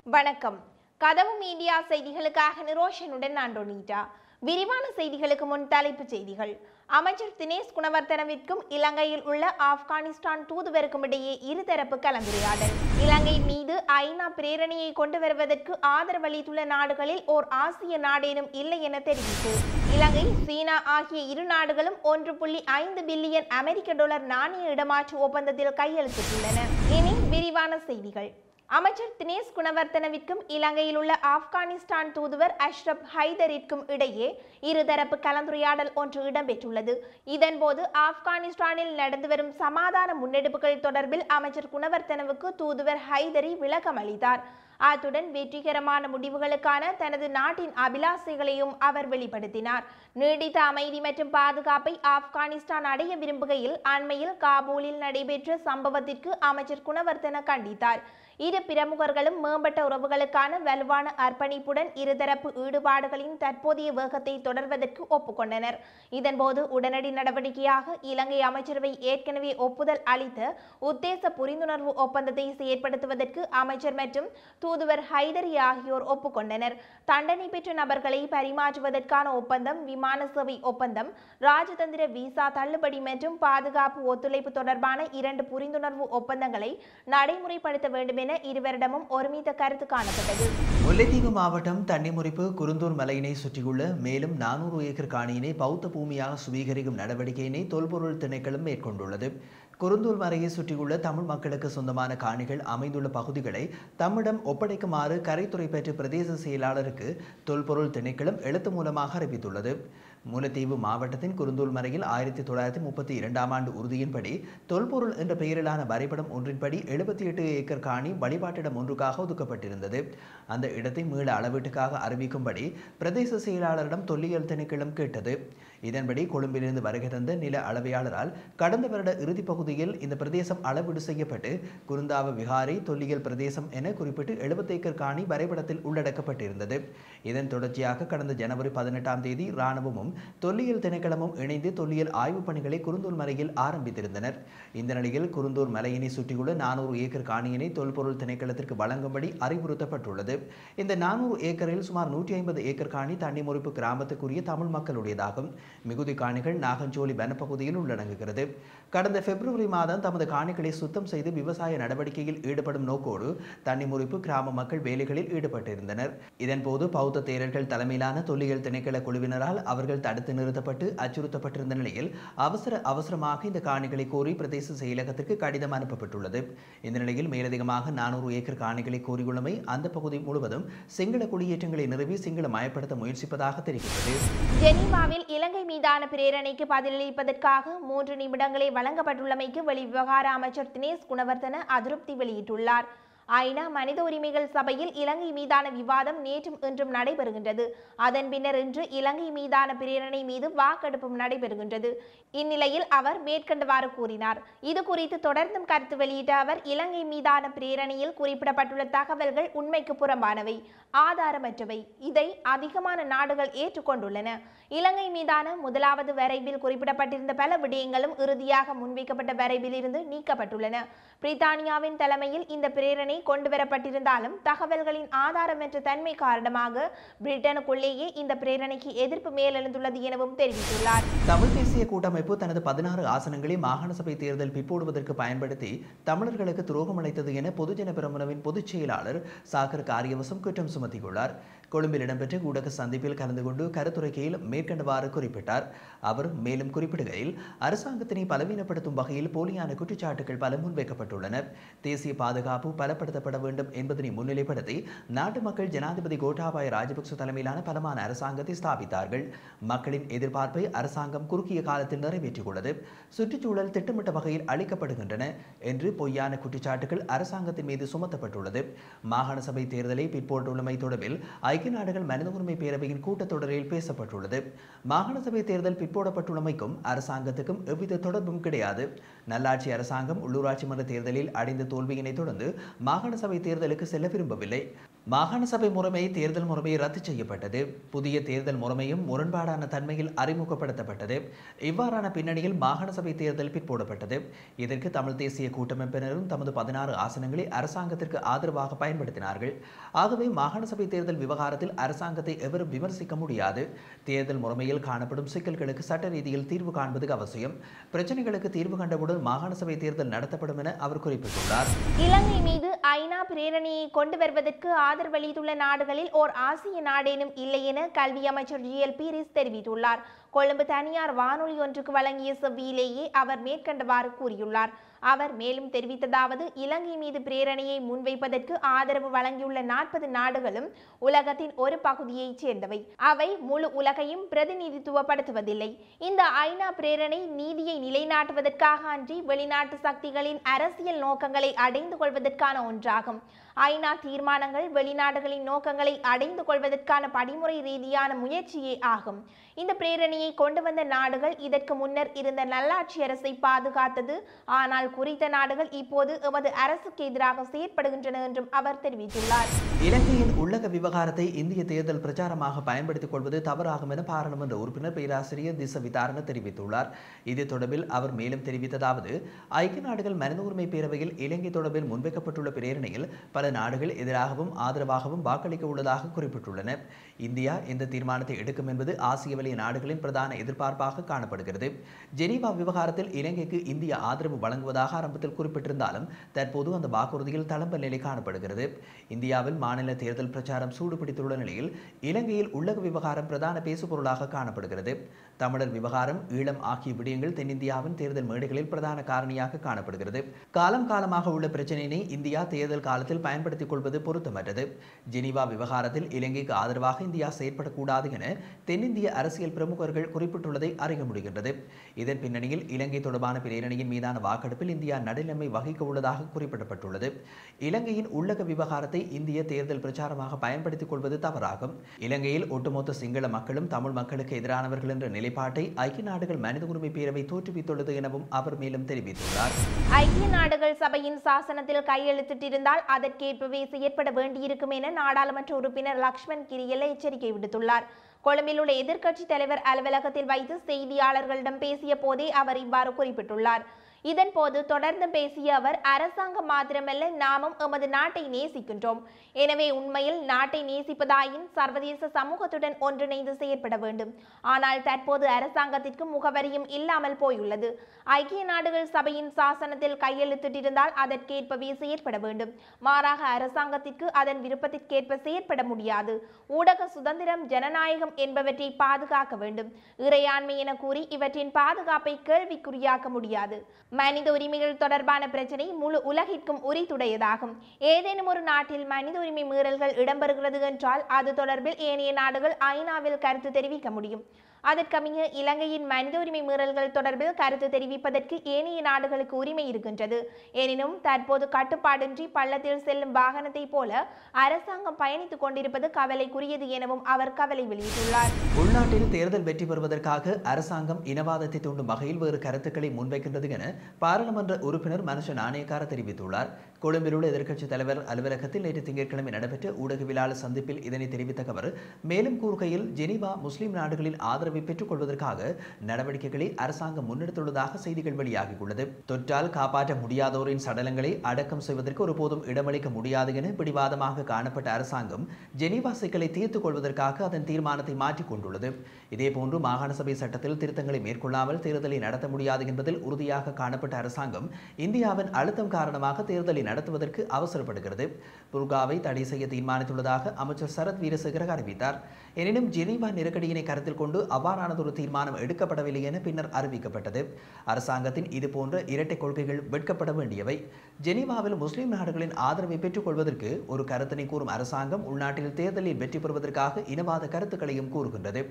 வணக்கம் கதவு மீடியா செய்திகளுக்காக நிரோஷனுடன் நான் டொனிட்டா விரிவான செய்திகளுக்கு முன் தலைப்புச் செய்திகள் அமைச்சர் தினேஷ் குணவர்த்தனவிற்கும் இலங்கையில் உள்ள ஆப்கானிஸ்தான் தூதுவருக்கும் இடையே இருதரப்பு கலந்துரையாடல் இலங்கை மீது ஐநா பிரேரணையை கொண்டு வருவதற்கு ஆதரவளித்துள்ள நாடுகளில் ஓர் ஆசிய நாடேனும் இல்லை என தெரிவித்து இலங்கை சீனா ஆகிய இரு நாடுகளும் ஒன்று புள்ளி ஐந்து பில்லியன் அமெரிக்க டாலர் நாணய இடமாற்று ஒப்பந்தத்தில் கையெழுத்திட்டுள்ளன இனி விரிவான செய்திகள் அமைச்சர் தினேஷ் குணவர்த்தனவிற்கும் இலங்கையில் உள்ள ஆப்கானிஸ்தான் தூதுவர் அஷ்ரப் ஹைதரிற்கும் இடையே இருதரப்பு கலந்துரையாடல் ஒன்று இடம்பெற்றுள்ளது இதன்போது ஆப்கானிஸ்தானில் நடந்து வரும் சமாதான முன்னெடுப்புகள் தொடர்பில் அமைச்சர் குணவர்த்தனவுக்கு தூதுவர் ஹைதரி விளக்கம் அளித்தார் அத்துடன் வெற்றிகரமான முடிவுகளுக்கான தனது நாட்டின் அபிலாசைகளையும் அவர் வெளிப்படுத்தினார் நீடித்த அமைதி மற்றும் பாதுகாப்பை ஆப்கானிஸ்தான் அடைய விரும்புகையில் அண்மையில் காபூலில் நடைபெற்ற சம்பவத்திற்கு அமைச்சர் குணவர்த்தன கண்டித்தார் இரு பிரமுகர்களும் மேம்பட்ட உறவுகளுக்கான வலுவான அர்ப்பணிப்புடன் இருதரப்பு ஈடுபாடுகளின் தற்போதைய வேகத்தை தொடர்வதற்கு ஒப்புக்கொண்டனர் இதன்போது உடனடி நடவடிக்கையாக இலங்கை அமைச்சரவை ஏற்கனவே ஒப்புதல் அளித்த உத்தேச புரிந்துணர்வு ஒப்பந்தத்தை செயற்படுத்துவதற்கு அமைச்சர் மற்றும் தூதுவர் ஹைதரி ஆகியோர் ஒப்புக்கொண்டனர் தண்டனை பெற்ற நபர்களை பரிமாற்றுவதற்கான ஒப்பந்தம் விமான சேவை ஒப்பந்தம் ராஜதந்திர விசா தள்ளுபடி மற்றும் பாதுகாப்பு ஒத்துழைப்பு தொடர்பான இரண்டு புரிந்துணர்வு ஒப்பந்தங்களை நடைமுறைப்படுத்த வேண்டும் என இருவரிடமும் ஒருமித்த கருத்து காணப்பட்டது முல்லைத்தீவு மாவட்டம் தண்ணிமுறிப்பு குருந்தூர் மலையினை சுற்றியுள்ள மேலும் நானூறு ஏக்கர் காணியினை பௌத்த பூமியாக சுவீகரிக்கும் நடவடிக்கையினை தொல்பொருள் திணைக்களம் மேற்கொண்டுள்ளது குருந்தூர் மலையை சுற்றியுள்ள தமிழ் மக்களுக்கு சொந்தமான காணிகள் அமைந்துள்ள பகுதிகளை தம்மிடம் ஒப்படைக்குமாறு கரைத்துறை பெற்ற பிரதேச செயலாளருக்கு தொல்பொருள் திணைக்களம் எழுத்து மூலமாக அறிவித்துள்ளது முல்லைத்தீவு மாவட்டத்தின் குருந்தூர் மலையில் ஆயிரத்தி தொள்ளாயிரத்தி முப்பத்தி இரண்டாம் ஆண்டு உறுதியின்படி தொல்பொருள் என்ற பெயரிலான வரைபடம் ஒன்றின்படி எழுபத்தி எட்டு ஏக்கர் காணி வழிபாட்டிடம் ஒன்றுக்காக ஒதுக்கப்பட்டிருந்தது அந்த இடத்தை மீள அளவீட்டுக்காக அறிவிக்கும்படி பிரதேச செயலாளரிடம் தொல்லியல் திணைக்களம் கேட்டது இதன்படி கொழும்பிலிருந்து வருகை தந்த நில அளவையாளரால் கடந்த வருட இறுதிப் பகுதியில் இந்த பிரதேசம் அளவீடு செய்யப்பட்டு குருந்தாவ விகாரை தொல்லியல் பிரதேசம் என குறிப்பிட்டு எழுபத்தி ஏக்கர் காணி வரைபடத்தில் உள்ளடக்கப்பட்டிருந்தது இதன் தொடர்ச்சியாக கடந்த ஜனவரி பதினெட்டாம் தேதி இராணுவமும் தொல்லியல் திணைக்களமும் இணைந்து தொல்லியல் ஆய்வுப் பணிகளை குருந்தூர் மலையில் ஆரம்பித்திருந்தனர் இந்த நிலையில் குருந்தூர் மலையினை சுற்றியுள்ள நானூறு ஏக்கர் காணியினை தொல்பொருள் திணைக்களத்திற்கு வழங்கும்படி அறிவுறுத்தப்பட்டுள்ளது இந்த நானூறு ஏக்கரில் சுமார் நூற்றி ஐம்பது ஏக்கர் காணி தண்ணி முறிப்பு கிராமத்துக்குரிய தமிழ் மக்களுடையதாகும் மிகுதி காணிகள் நாகஞ்சோலி வனப்பகுதியில் உள்ளடங்குகிறது கடந்த பிப்ரவரி மாதம் தமது காணிகளை சுத்தம் செய்து விவசாய நடவடிக்கையில் ஈடுபடும் நோக்கோடு தண்ணி முறிப்பு கிராம மக்கள் வேலைகளில் ஈடுபட்டிருந்தனர் இதன்போது பௌத்த தேரர்கள் தலைமையிலான தொல்லியல் திணைக்கள குழுவினரால் அவர்கள் தடுத்து நிறுத்தப்பட்டு அச்சுறுத்தப்பட்டிருந்த நிலையில் அவசர அவசரமாக இந்த காணிகளை கோரி பிரதேச செயலகத்திற்கு கடிதம் அனுப்பப்பட்டுள்ளது இந்த நிலையில் மேலதிகமாக நானூறு ஏக்கர் காணிகளை கோரியுள்ளமை அந்த பகுதி முழுவதும் சிங்கள குடியேற்றங்களை நிறுவி சிங்கள மயப்படுத்த முயற்சிப்பதாக தெரிகிறது ஜெனீவாவில் இலங்கை மீதான பிரேரணைக்கு பதிலளிப்பதற்காக மூன்று நிமிடங்களே வழங்கப்பட்டுள்ளமைக்கு வெளிவிவகார அமைச்சர் தினேஷ் குணவர்த்தன அதிருப்தி வெளியிட்டுள்ளார் ஐநா மனித உரிமைகள் சபையில் இலங்கை மீதான விவாதம் நேற்றும் இன்றும் நடைபெறுகின்றது அதன் பின்னர் இன்று இலங்கை மீதான பிரேரணை மீது வாக்கெடுப்பும் நடைபெறுகின்றது இந்நிலையில் அவர் மேற்கண்டவாறு கூறினார் இது குறித்து தொடர்ந்தும் கருத்து வெளியிட்ட அவர் இலங்கை மீதான பிரேரணையில் குறிப்பிடப்பட்டுள்ள தகவல்கள் உண்மைக்கு புறம்பானவை ஆதாரமற்றவை இதை அதிகமான நாடுகள் ஏற்றுக்கொண்டுள்ளன இலங்கை மீதான முதலாவது வரைவில் குறிப்பிடப்பட்டிருந்த பல விடயங்களும் இறுதியாக முன்வைக்கப்பட்ட வரைவில் இருந்து நீக்கப்பட்டுள்ளன பிரித்தானியாவின் தலைமையில் இந்த பிரேரணை கொண்டு வரப்பட்டிருந்தாலும் தகவல்களின் ஆதாரமற்ற தன்மை காரணமாக பிரிட்டனுக்குள்ளேயே இந்த பிரேரணைக்கு எதிர்ப்பு மேலெழுந்துள்ளது எனவும் தெரிவித்துள்ளார் தமிழ் தேசிய கூட்டமைப்பு தனது பதினாறு ஆசனங்களை மாகாண சபை தேர்தல் பிற்போடுவதற்கு பயன்படுத்தி தமிழர்களுக்கு துரோகம் அளித்தது என பொதுஜன பெரமுனவின் பொதுச் செயலாளர் சாகர் காரியவசம் குற்றம் சுமத்தியுள்ளார் கொழும்பில் இடம்பெற்ற ஊடக சந்திப்பில் கலந்து கொண்டு கருத்துரைக்கையில் மேற்கண்டவாறு குறிப்பிட்டார் அவர் மேலும் குறிப்பிடுகையில் அரசாங்கத்தினை பலவீனப்படுத்தும் வகையில் போலியான குற்றச்சாட்டுகள் பல முன்வைக்கப்பட்டுள்ளன தேசிய பாதுகாப்பு பலப்படுத்தப்பட வேண்டும் என்பதனை முன்னிலைப்படுத்தி நாட்டு மக்கள் ஜனாதிபதி கோட்டாபாய ராஜபக்ச தலைமையிலான பலமான அரசாங்கத்தை ஸ்தாபித்தார்கள் மக்களின் எதிர்பார்ப்பை அரசாங்கம் குறுகிய காலத்தில் நிறைவேற்றியுள்ளது சுற்றுச்சூழல் திட்டமிட்ட வகையில் அளிக்கப்படுகின்றன என்று பொய்யான குற்றச்சாட்டுகள் அரசாங்கத்தின் மீது சுமத்தப்பட்டுள்ளது மாகாண சபை தேர்தலை பிற்போட்டுள்ளமை தொடர்பில் ஐக்கிய நாடுகள் மனித உரிமை பேரவையின் கூட்டத்தொடரில் பேசப்பட்டுள்ளது மாகாண சபை தேர்தல் பிற்போடப்பட்டுள்ளமைக்கும் அரசாங்கத்துக்கும் எவ்வித தொடர்பும் கிடையாது நல்லாட்சி அரசாங்கம் உள்ளூராட்சி மன்ற தேர்தலில் அடைந்த தோல்வியினை தொடர்ந்து மாகாண சபை தேர்தலுக்கு செல்ல விரும்பவில்லை மாகாண சபை முறைமை தேர்தல் முறைமை ரத்து செய்யப்பட்டது புதிய தேர்தல் முறைமையும் முரண்பாடான தன்மையில் அறிமுகப்படுத்தப்பட்டது இவ்வாறான பின்னணியில் மாகாண சபை தேர்தல் பிற்போடப்பட்டது இதற்கு தமிழ் தேசிய கூட்டமைப்பினரும் தமது பதினாறு ஆசனங்களை அரசாங்கத்திற்கு ஆதரவாக பயன்படுத்தினார்கள் ஆகவே மாகாண சபை தேர்தல் விவகாரத்தில் அரசாங்கத்தை எவரும் விமர்சிக்க முடியாது தேர்தல் முறைமையில் காணப்படும் சிக்கல்களுக்கு சட்ட ரீதியில் தீர்வு காண்பது அவசியம் பிரச்சனைகளுக்கு தீர்வு கண்டவுடன் மாகாண சபை தேர்தல் நடத்தப்படும் என அவர் குறிப்பிட்டுள்ளார் இலங்கை மீது ஐநா பிரேரணையை கொண்டு வருவதற்கு ஆதரவளித்துள்ள நாடுகளில் ஓர் ஆசிய நாடேனும் இல்லை என கல்வி அமைச்சர் ஜி எல் பீரிஸ் தெரிவித்துள்ளார் கொழும்பு தனியார் வானொலி ஒன்றுக்கு வழங்கிய செவ்வியிலேயே அவர் மேற்கண்டவாறு கூறியுள்ளார் அவர் மேலும் தெரிவித்ததாவது இலங்கை மீது பிரேரணையை முன்வைப்பதற்கு ஆதரவு வழங்கியுள்ள நாற்பது நாடுகளும் உலகத்தின் ஒரு பகுதியைச் சேர்ந்தவை அவை முழு உலகையும் பிரதிநிதித்துவப்படுத்துவதில்லை இந்த ஐநா பிரேரணை நீதியை நிலைநாட்டுவதற்காக அன்றி வெளிநாட்டு சக்திகளின் அரசியல் நோக்கங்களை அடைந்து கொள்வதற்கான ஒன்றாகும் ஐநா தீர்மானங்கள் வெளிநாடுகளின் நோக்கங்களை அடைந்து கொள்வதற்கான படிமுறை ரீதியான முயற்சியே ஆகும் இந்த பிரேரணையை கொண்டு வந்த நாடுகள் இதற்கு முன்னர் இருந்த நல்லாட்சி அரசை பாதுகாத்தது ஆனால் குறித்த நாடுகள் இப்போது எமது அரசுக்கு எதிராக செயற்படுகின்றன என்றும் அவர் தெரிவித்துள்ளார் இலங்கையின் உள்ளக விவகாரத்தை இந்திய தேர்தல் பிரச்சாரமாக பயன்படுத்திக் கொள்வது தவறாகும் என பாராளுமன்ற உறுப்பினர் பேராசிரியர் திச விதாரண தெரிவித்துள்ளார் இது தொடர்பில் அவர் மேலும் தெரிவித்ததாவது ஐக்கிய நாடுகள் மனித உரிமை பேரவையில் இலங்கை தொடர்பில் முன்வைக்கப்பட்டுள்ள பிரேரணையில் பல நாடுகள் எதிராகவும் ஆதரவாகவும் வாக்களிக்க உள்ளதாக குறிப்பிட்டுள்ளன இந்தியா இந்த தீர்மானத்தை எடுக்கும் என்பது ஆசிய வலய நாடுகளின் பிரதான எதிர்பார்ப்பாக காணப்படுகிறது ஜெனீவா விவகாரத்தில் இலங்கைக்கு இந்தியா ஆதரவு வழங்குவதாக ஆரம்பத்தில் குறிப்பிட்டிருந்தாலும் தற்போது அந்த வாக்குறுதியில் தளம்பல் நிலை காணப்படுகிறது இந்தியாவில் மாநில தேர்தல் பிரச்சாரம் சூடுபிடித்துள்ள நிலையில் இலங்கையில் உள்ளக விவகாரம் பிரதான பேசுபொருளாக காணப்படுகிறது தமிழர் விவகாரம் ஈழம் ஆகிய விடயங்கள் தென்னிந்தியாவின் தேர்தல் மேடைகளில் பிரதான காரணியாக காணப்படுகிறது காலம் காலமாக உள்ள பிரச்சனையினை இந்தியா தேர்தல் காலத்தில் பயன்படுத்திக் கொள்வது பொருத்தமற்றது ஜெனீவா விவகாரத்தில் இலங்கைக்கு ஆதரவாக இந்தியா செயற்படக்கூடாது என தென்னிந்திய அரசியல் பிரமுகர்கள் குறிப்பிட்டுள்ளதை அறிய முடிகின்றது இதன் பின்னணியில் இலங்கை தொடர்பான பிரேரணையின் மீதான வாக்கெடுப்பில் இந்தியா நடுநிலைமை வகிக்க உள்ளதாக குறிப்பிடப்பட்டுள்ளது இலங்கையின் உள்ளக விவகாரத்தை இந்திய தேர்தல் பிரச்சாரமாக பயன்படுத்திக் கொள்வது தவறாகும் இலங்கையில் ஒட்டுமொத்த சிங்கள மக்களும் தமிழ் மக்களுக்கு எதிரானவர்கள் என்ற நிலைப்பாட்டை ஐக்கிய நாடுகள் மனித உரிமை பேரவை தோற்றுவித்துள்ளது எனவும் அவர் மேலும் தெரிவித்துள்ளார் ஐக்கிய நாடுகள் சபையின் சாசனத்தில் கையெழுத்திட்டிருந்தால் அதற்கேற்பவே செயற்பட வேண்டியிருக்கும் என நாடாளுமன்ற உறுப்பினர் லக்ஷ்மண் கிரியல்ல எச்சரிக்கை விடுத்துள்ளார் கொழும்பில் உள்ள எதிர்க்கட்சி தலைவர் அலுவலகத்தில் வைத்து செய்தியாளர்களிடம் பேசிய போதே அவர் இவ்வாறு குறிப்பிட்டுள்ளார் இதன்போது தொடர்ந்து பேசிய அவர் அரசாங்கம் மாத்திரமல்ல நாமும் எமது நாட்டை நேசிக்கின்றோம் எனவே உண்மையில் நாட்டை நேசிப்பதாயின் சர்வதேச சமூகத்துடன் ஒன்றிணைந்து செயற்பட வேண்டும் ஆனால் தற்போது அரசாங்கத்திற்கு முகவரியும் இல்லாமல் போயுள்ளது ஐக்கிய நாடுகள் சபையின் சாசனத்தில் கையெழுத்திட்டிருந்தால் அதற்கேற்பவே செயற்பட வேண்டும் மாறாக அரசாங்கத்திற்கு அதன் விருப்பத்திற்கேற்ப செயற்பட முடியாது ஊடக சுதந்திரம் ஜனநாயகம் என்பவற்றை பாதுகாக்க வேண்டும் இறையாண்மை என கூறி இவற்றின் பாதுகாப்பை கேள்விக்குறியாக்க முடியாது மனித உரிமைகள் தொடர்பான பிரச்சனை முழு உலகிற்கும் உரித்துடையதாகும் ஏதேனும் ஒரு நாட்டில் மனித உரிமை மீறல்கள் இடம்பெறுகிறது என்றால் அது தொடர்பில் ஏனைய நாடுகள் ஐநாவில் கருத்து தெரிவிக்க முடியும் அதற்கமைய இலங்கையின் மனித உரிமை மீறல்கள் தொடர்பில் கருத்து தெரிவிப்பதற்கு ஏனைய நாடுகளுக்கு உரிமை இருக்கின்றது எனினும் தற்போது கட்டுப்பாடின்றி பள்ளத்தில் செல்லும் வாகனத்தை போல அரசாங்கம் பயணித்துக் கொண்டிருப்பது கவலைக்குரியது எனவும் அவர் கவலை வெளியிட்டுள்ளார் உள்நாட்டில் தேர்தல் வெற்றி பெறுவதற்காக அரசாங்கம் இனவாதத்தை தூண்டும் வகையில் வேறு கருத்துக்களை முன்வைக்கின்றது என பாராளுமன்ற உறுப்பினர் மனுஷ நாணயக்கார தெரிவித்துள்ளார் கொழும்பில் உள்ள எதிர்க்கட்சித் தலைவர் அலுவலகத்தில் நேற்று திங்கட்கிழமை நடைபெற்ற ஊடகவியலாளர் சந்திப்பில் இதனை தெரிவித்த அவர் மேலும் கூறுகையில் ஜெனீவா முஸ்லிம் நாடுகளின் ஆதரவை பெற்றுக் கொள்வதற்காக நடவடிக்கைகளை அரசாங்கம் முன்னெடுத்துள்ளதாக செய்திகள் வெளியாகியுள்ளது தொற்றால் காப்பாற்ற முடியாதோரின் சடலங்களை அடக்கம் செய்வதற்கு ஒருபோதும் இடமளிக்க முடியாது என பிடிவாதமாக காணப்பட்ட அரசாங்கம் ஜெனீவா சிக்கலை தீர்த்துக் கொள்வதற்காக அதன் தீர்மானத்தை மாற்றிக் கொண்டுள்ளது இதேபோன்று மாகாண சபை சட்டத்தில் திருத்தங்களை மேற்கொள்ளாமல் தேர்தலை நடத்த முடியாது என்பதில் உறுதியாக காணப்பட்ட அரசாங்கம் இந்தியாவின் அழுத்தம் காரணமாக தேர்தலை நடத்துவதற்கு அவசரப்படுகிறது புர்காவை தடை செய்ய தீர்மானித்துள்ளதாக அமைச்சர் சரத் வீரசேகர அறிவித்தார் எனினும் ஜெனீவா நெருக்கடியினை கருத்தில் கொண்டு அவ்வாறானதொரு தீர்மானம் எடுக்கப்படவில்லை என பின்னர் அறிவிக்கப்பட்டது அரசாங்கத்தின் இதுபோன்ற இரட்டை கொள்கைகள் வெட்கப்பட வேண்டியவை ஜெனீவாவில் முஸ்லிம் நாடுகளின் ஆதரவை பெற்றுக் கொள்வதற்கு ஒரு கருத்தினை கூறும் அரசாங்கம் உள்நாட்டில் தேர்தலில் வெற்றி பெறுவதற்காக இனவாத கருத்துக்களையும் கூறுகின்றது இவ்வாறு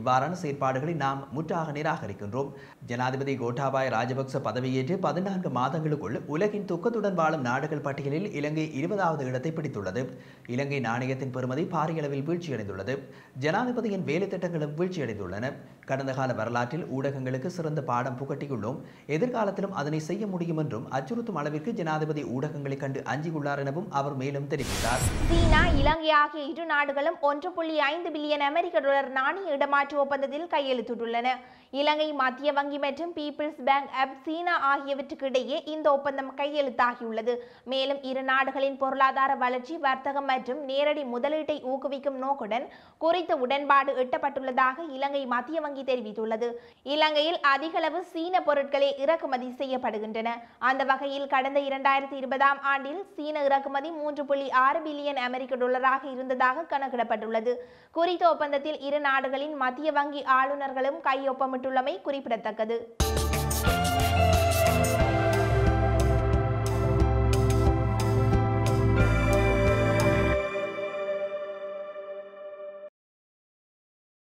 இவ்வாறான செயற்பாடுகளை நாம் முற்றாக நிராகரிக்கின்றோம் ஜனாதிபதி கோட்டாபாய ராஜபக்ச பதவியேற்று பதினான்கு மாதங்களுக்குள் உலகின் துக்கத்துடன் வாழும் நாடுகள் பட்டியலில் இலங்கை இருபதாவது இடத்தை பிடித்துள்ளது இலங்கை நாணயத்தின் பெறுமதி பாரிய அளவில் வீழ்ச்சியடைந்துள்ளது ஜனாதிபதியின் வேலை திட்டங்களும் வீழ்ச்சியடைந்துள்ளன கடந்த கால வரலாற்றில் ஊடகங்களுக்கு சிறந்த பாடம் புகட்டியுள்ளோம் எதிர்காலத்திலும் அதனை செய்ய முடியும் என்றும் அச்சுறுத்தும் அளவிற்கு ஜனாதிபதி ஊடகங்களை கண்டு அஞ்சியுள்ளார் எனவும் அவர் மேலும் தெரிவித்தார் சீனா இலங்கை ஆகிய இரு நாடுகளும் ஒன்று புள்ளி ஐந்து பில்லியன் அமெரிக்க டாலர் நாணய இடமாற்று ஒப்பந்தத்தில் கையெழுத்திட்டுள்ளன இலங்கை மத்திய வங்கி மற்றும் பீப்பிள்ஸ் பேங்க் ஆப் சீனா ஆகியவற்றுக்கு இடையே இந்த ஒப்பந்தம் கையெழுத்தாகியுள்ளது மேலும் இரு நாடுகளின் பொருளாதார வளர்ச்சி வர்த்தகம் மற்றும் நேரடி முதலீட்டை ஊக்குவிக்கும் நோக்குடன் குறித்த உடன்பாடு எட்டப்பட்டுள்ளதாக இலங்கை மத்திய வங்கி தெரிவித்துள்ளது இலங்கையில் அதிகளவு சீன பொருட்களே இறக்குமதி செய்யப்படுகின்றன அந்த வகையில் கடந்த இரண்டாயிரத்தி இருபதாம் ஆண்டில் சீன இறக்குமதி மூன்று புள்ளி ஆறு பில்லியன் அமெரிக்க டாலராக இருந்ததாக கணக்கிடப்பட்டுள்ளது குறித்த ஒப்பந்தத்தில் இரு நாடுகளின் மத்திய வங்கி ஆளுநர்களும் கையொப்பமிட்டுள்ளமை குறிப்பிடத்தக்கது